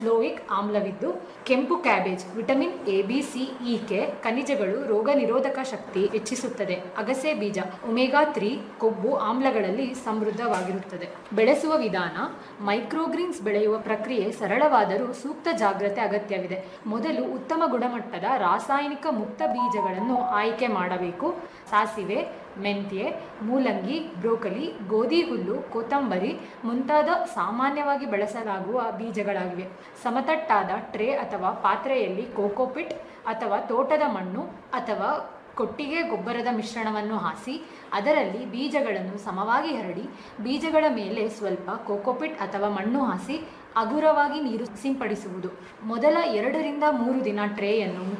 ಲೋಯಿಕ್ ಆಮ್ಲವಿದ್ದು ಕೆಂಪು cabbage vitamin A B C E K ಖನಿಜಗಳು ರೋಗ ನಿರೋಧಕ ಶಕ್ತಿ ಹೆಚ್ಚಿಸುತ್ತದೆ ಅಗಸೆ ಬೀಜ ಒಮೆಗಾ ತ್ರೀ ಕೊಬ್ಬು ಆಮ್ಲಗಳಲ್ಲಿ ಸಮೃದ್ಧವಾಗಿರುತ್ತದೆ ಬೆಳೆಸುವ ವಿಧಾನ ಮೈಕ್ರೋಗ್ರೀನ್ಸ್ ಬೆಳೆಯುವ ಪ್ರಕ್ರಿಯೆ ಸರಳವಾದರೂ ಸೂಕ್ತ ಜಾಗ್ರತೆ ಅಗತ್ಯವಿದೆ ಮೊದಲು ಉತ್ತಮ ಗುಣಮಟ್ಟದ ರಾಸಾಯನಿಕ ಮುಕ್ತ ಬೀಜಗಳನ್ನು ಆಯ್ಕೆ ಮಾಡಬೇಕು ಸಾಸಿವೆ ಮೆಂತ್ಯೆ ಮೂಲಂಗಿ ಬ್ರೋಕಲಿ ಗೋಧಿ ಹುಲ್ಲು ಕೊತ್ತಂಬರಿ ಮುಂತಾದ ಸಾಮಾನ್ಯವಾಗಿ ಬಳಸಲಾಗುವ ಬೀಜಗಳಾಗಿವೆ ಸಮತಟ್ಟಾದ ಟ್ರೇ ಅಥವಾ ಪಾತ್ರೆಯಲ್ಲಿ ಕೋಕೋಪಿಟ್ ಅಥವಾ ತೋಟದ ಮಣ್ಣು ಅಥವಾ ಕೊಟ್ಟಿಗೆ ಗೊಬ್ಬರದ ಮಿಶ್ರಣವನ್ನು ಹಾಸಿ ಅದರಲ್ಲಿ ಬೀಜಗಳನ್ನು ಸಮವಾಗಿ ಹರಡಿ ಬೀಜಗಳ ಮೇಲೆ ಸ್ವಲ್ಪ ಕೋಕೋಪಿಟ್ ಅಥವಾ ಮಣ್ಣು ಹಾಸಿ ಹಗುರವಾಗಿ ನೀರು ಸಿಂಪಡಿಸುವುದು ಮೊದಲ ಎರಡರಿಂದ ಮೂರು ದಿನ ಟ್ರೇಯನ್ನು